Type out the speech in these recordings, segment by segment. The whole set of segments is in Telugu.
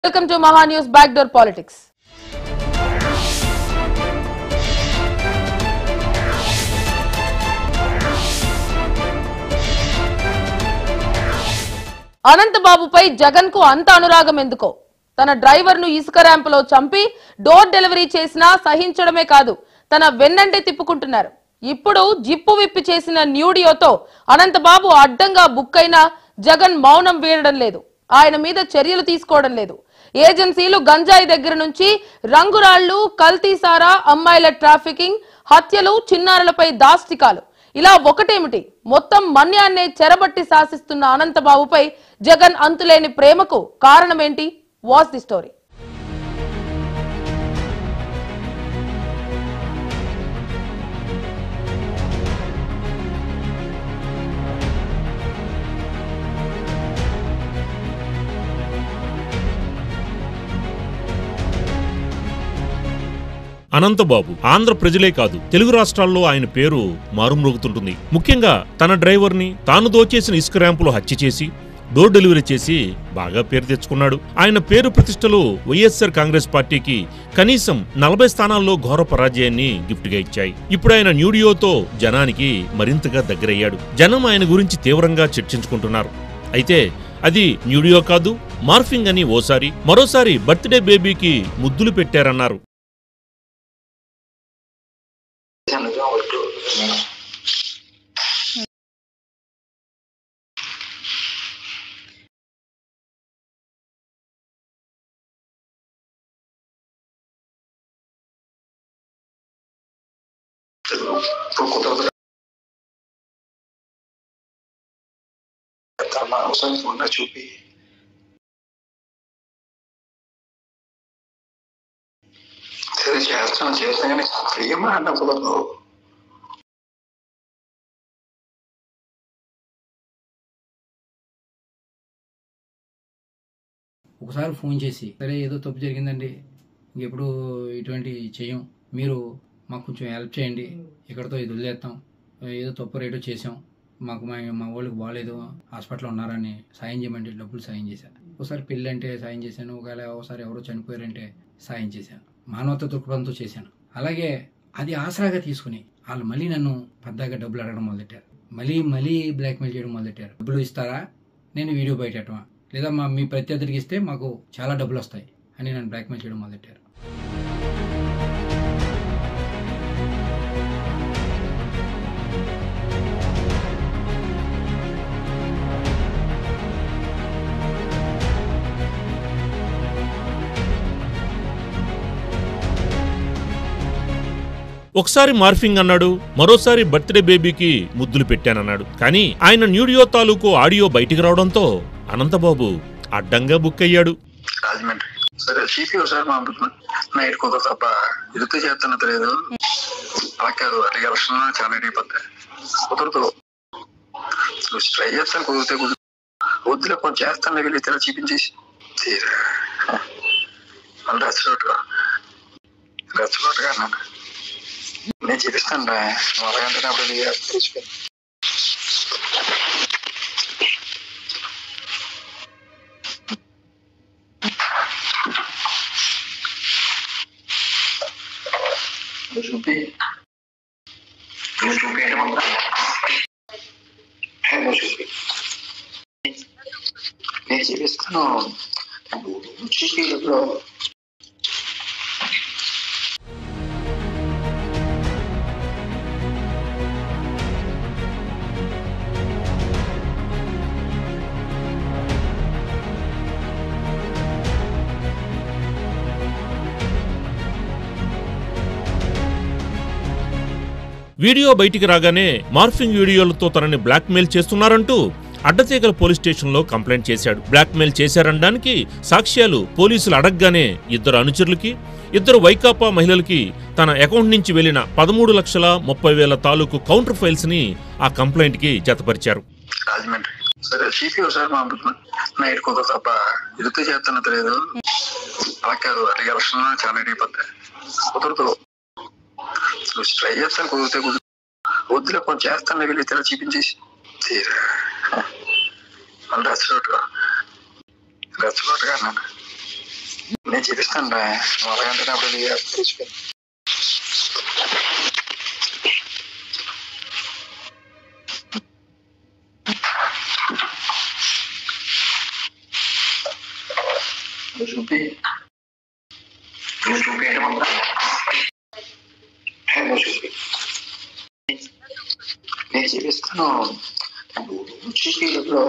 welcome to Maha news back door politics అనంతబాబుపై జగన్ కు అంత అనురాగం ఎందుకో తన డ్రైవర్ ను ఇసుక ర్యాంపులో చంపి డోర్ డెలివరీ చేసినా సహించడమే కాదు తన వెన్నంటే తిప్పుకుంటున్నారు ఇప్పుడు జిప్పు విప్పి చేసిన న్యూడియోతో అనంతబాబు అడ్డంగా బుక్ అయినా జగన్ మౌనం వీడడం లేదు ఆయన మీద చర్యలు తీసుకోవడం లేదు ఏజెన్సీలు గంజాయి దగ్గర నుంచి రంగురాళ్లు కల్తీసారా అమ్మాయిల ట్రాఫికింగ్ హత్యలు చిన్నారులపై దాష్టికాలు ఇలా ఒకటేమిటి మొత్తం మన్యాన్నే చెరబట్టి శాసిస్తున్న అనంతబాబుపై జగన్ అంతులేని ప్రేమకు కారణమేంటి వాస్ ది స్టోరీ అనంతబాబు ఆంధ్ర ప్రజలే కాదు తెలుగు రాష్ట్రాల్లో ఆయన పేరు మారుమ్రోగుతుంటుంది ముఖ్యంగా తన డ్రైవర్ని తాను దోచేసిన ఇసుక ర్యాంపులో హత్య చేసి డోర్ డెలివరీ చేసి బాగా పేరు తెచ్చుకున్నాడు ఆయన పేరు ప్రతిష్టలు వైఎస్ఆర్ కాంగ్రెస్ పార్టీకి కనీసం నలభై స్థానాల్లో ఘోర పరాజయాన్ని గిఫ్ట్గా ఇచ్చాయి ఇప్పుడు ఆయన న్యూడియోతో జనానికి మరింతగా దగ్గరయ్యాడు జనం ఆయన గురించి తీవ్రంగా చర్చించుకుంటున్నారు అయితే అది న్యూడియో కాదు మార్ఫింగ్ అని ఓసారి మరోసారి బర్త్డే బేబీకి ముద్దులు పెట్టారన్నారు నిజం ఒట్టు ఇప్పుడు కుదరదు తమ అవసరం ఉన్న చూపి సరే చేస్తాను చేస్తాను కానీ ప్రేమ అన్న కుదరదు ఒకసారి ఫోన్ చేసి సరే ఏదో తప్పు జరిగిందండి ఇంకెప్పుడు ఇటువంటి చెయ్యం మీరు మాకు కొంచెం హెల్ప్ చేయండి ఇక్కడతో ఇది వదిలేస్తాం ఏదో తప్పు రేటో చేసాం మాకు మా మా వాళ్ళకి బాగాలేదు హాస్పిటల్లో ఉన్నారని సాయం చేయమంటే డబ్బులు సాయం చేశాను ఒకసారి పెళ్ళి అంటే సాయం చేశాను ఒకవేళ ఒకసారి ఎవరో చనిపోయారంటే సాయం చేశాను మానవత దృక్పథంతో చేశాను అలాగే అది ఆసరాగా తీసుకుని వాళ్ళు మళ్ళీ నన్ను పెద్దగా డబ్బులు అడగడం మొదలెట్టారు మళ్ళీ మళ్ళీ బ్లాక్మెయిల్ చేయడం మొదలెట్టారు డబ్బులు ఇస్తారా నేను వీడియో బయటమా లేదా మా మీ ప్రత్యర్థికి ఇస్తే మాకు చాలా డబ్బులు వస్తాయి అని నన్ను బ్లాక్మెయిల్ చేయడం మొదలెట్టారు ఒకసారి మార్ఫింగ్ అన్నాడు మరోసారి బర్త్డే బేబీకి ముద్దులు పెట్టానన్నాడు కానీ ఆయన న్యూడియో తాలూకు ఆడియో బయటికి రావడంతో అనంతబాబు అడ్డంగా బుక్ అయ్యాడు రాజమండ్రి సరే చీఫ్ ఒకసారి పంపుతున్నా నైట్ కుదరదు తప్ప ఇదితో చేస్తాను తెలియదు అలా కాదు అట్లా ఎలక్షన్ చాలా అయిపోతాయి కుదరదు నువ్వు ట్రై చేస్తాను కుదిరితే కుదురు వద్దులే కొంచెం చేస్తాను వెళ్ళి తెర చూపించేసి తీరా మళ్ళీ రచ్చగొట్టుగా రచ్చగొట్టుగా అన్నాను నేను చూపిస్తాను రా నువ్వు అలాగంటే అప్పుడు తెలిసిపోయింది నువ్వు చూపి నువ్వు చూపి ఏమన్నా నువ్వు చూపి నేను చూపిస్తాను నువ్వు చూపి ఇప్పుడు వీడియో బయటికి రాగానే మార్ఫింగ్ వీడియోలతో తనని బ్లాక్మెయిల్ చేస్తున్నారంటూ అడ్డతీగల పోలీస్ స్టేషన్లో కంప్లైంట్ చేశాడు బ్లాక్మెయిల్ చేశారనడానికి సాక్ష్యాలు పోలీసులు అడగగానే ఇద్దరు అనుచరులకి ఇద్దరు వైకాపా మహిళలకి తన అకౌంట్ నుంచి వెళ్లిన పదమూడు లక్షల ముప్పై వేల తాలూకు కౌంటర్ ఫైల్స్ ని ఆ కంప్లైంట్ కి జతపరిచారు రాజమండ్రి సరే చీఫ్ ఒకసారి పంపుతున్నా నైట్ కుదరదు తప్ప ఇదితో చేస్తాను తెలియదు అలా కాదు అట్లా ఎలక్షన్ చాలా అయిపోతాయి కుదరదు నువ్వు ట్రై చేస్తాను కుదిరితే కుదురు వద్దులే కొంచెం చేస్తాను వెళ్ళి తెర చూపించేసి తీరా మళ్ళీ రచ్చగొట్టుగా రచ్చగొట్టుగా అన్నాను నేను చూపిస్తాను రా మొదలు అంటే అప్పుడు తీసుకో నువ్వు చూపి నువ్వు చూపి ఏంటమ్మా హే, నువ్వు చూపి నేను చూపిస్తాను నువ్వు చూపి ఇప్పుడు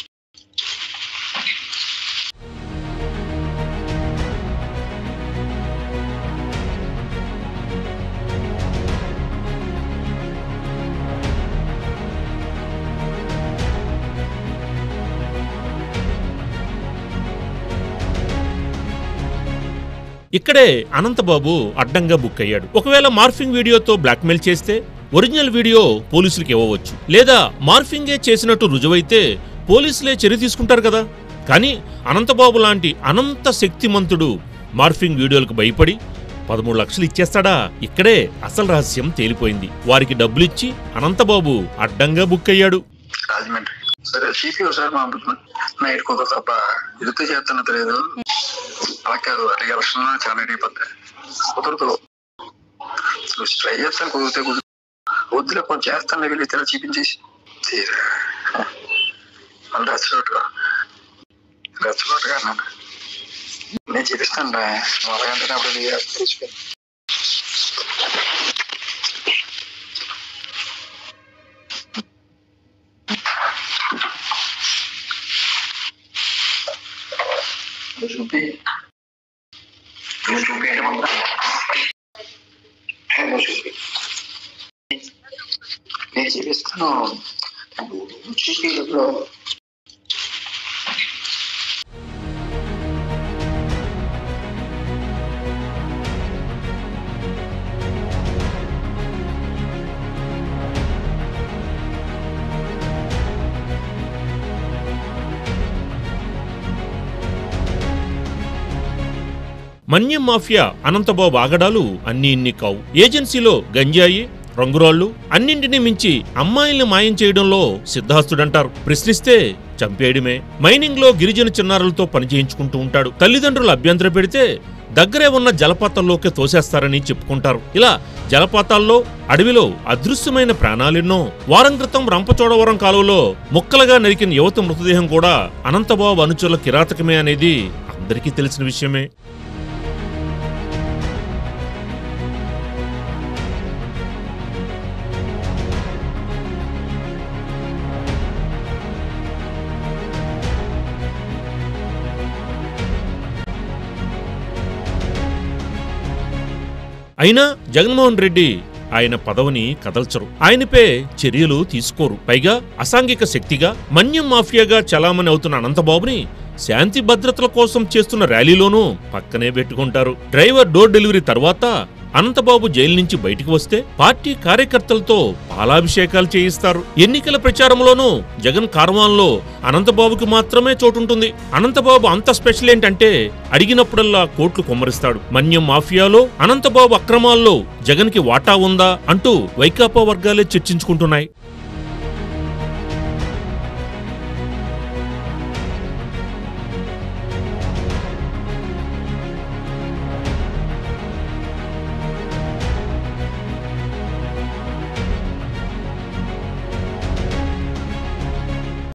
ఇక్కడే అనంతబాబు అడ్డంగా బుక్ అయ్యాడు ఒకవేళ మార్ఫింగ్ వీడియోతో బ్లాక్మెయిల్ చేస్తే ఒరిజినల్ వీడియో పోలీసులకు ఇవ్వవచ్చు లేదా మార్ఫింగే చేసినట్టు రుజువైతే పోలీసులే చర్య తీసుకుంటారు కదా కానీ అనంతబాబు లాంటి అనంత శక్తిమంతుడు మార్ఫింగ్ వీడియోలకు భయపడి పదమూడు లక్షలు ఇచ్చేస్తాడా ఇక్కడే అసలు రహస్యం తేలిపోయింది వారికి డబ్బులిచ్చి అనంతబాబు అడ్డంగా బుక్ అయ్యాడు రాజమండ్రి సరే చీఫ్ సార్ మా నైట్ కుదర తప్ప ఇరుతు చేస్తున్న తెలియదు అలా కాదు అటు ఎలక్షన్ చాలా అయిపోతాయి కుదరదు నువ్వు ట్రై చేస్తాను కుదిరితే కుదురు వద్దులే కొంచెం చేస్తాను వెళ్ళి తెర చూపించేసి తీరా మళ్ళీ రెచ్చగొట్టుగా రెచ్చగొట్టుగా అన్నాను నేను చూపిస్తాను రా మొదలు అంటే అప్పుడు తీసుకో నువ్వు చూపి నువ్వు చూపి ఏంటమ్మా హే, నువ్వు చూపి నేను చూపిస్తాను నువ్వు చూపి ఇప్పుడు మన్యం మాఫియా అనంతబాబు ఆగడాలు అన్ని ఇన్ని కావు ఏజెన్సీలో గంజాయి రంగురాళ్ళు అన్నింటినీ మించి అమ్మాయిల్ని మాయం చేయడంలో సిద్ధాస్తుడంటారు ప్రశ్నిస్తే చంపేయడమే మైనింగ్ లో గిరిజన చిన్నారులతో పని చేయించుకుంటూ ఉంటాడు తల్లిదండ్రులు అభ్యంతరం పెడితే దగ్గరే ఉన్న జలపాతాల్లోకి తోసేస్తారని చెప్పుకుంటారు ఇలా జలపాతాల్లో అడవిలో అదృశ్యమైన ప్రాణాలెన్నో వారం క్రితం రంపచోడవరం కాలువలో ముక్కలుగా నరికిన యువత మృతదేహం కూడా అనంతబాబు అనుచరుల కిరాతకమే అనేది అందరికీ తెలిసిన విషయమే అయినా జగన్మోహన్ రెడ్డి ఆయన పదవిని కదల్చరు ఆయనపై చర్యలు తీసుకోరు పైగా అసాంఘిక శక్తిగా మన్యం మాఫియాగా చలామణి అవుతున్న అనంతబాబుని శాంతి భద్రతల కోసం చేస్తున్న ర్యాలీలోనూ పక్కనే పెట్టుకుంటారు డ్రైవర్ డోర్ డెలివరీ తర్వాత అనంతబాబు జైలు నుంచి బయటికి వస్తే పార్టీ కార్యకర్తలతో పాలాభిషేకాలు చేయిస్తారు ఎన్నికల ప్రచారంలోనూ జగన్ కార్వాన్లో అనంతబాబుకి మాత్రమే చోటుంటుంది అనంతబాబు అంత స్పెషల్ ఏంటంటే అడిగినప్పుడల్లా కోట్లు కుమ్మరిస్తాడు మన్యం మాఫియాలో అనంతబాబు అక్రమాల్లో జగన్కి వాటా ఉందా అంటూ వైకాపా వర్గాలే చర్చించుకుంటున్నాయి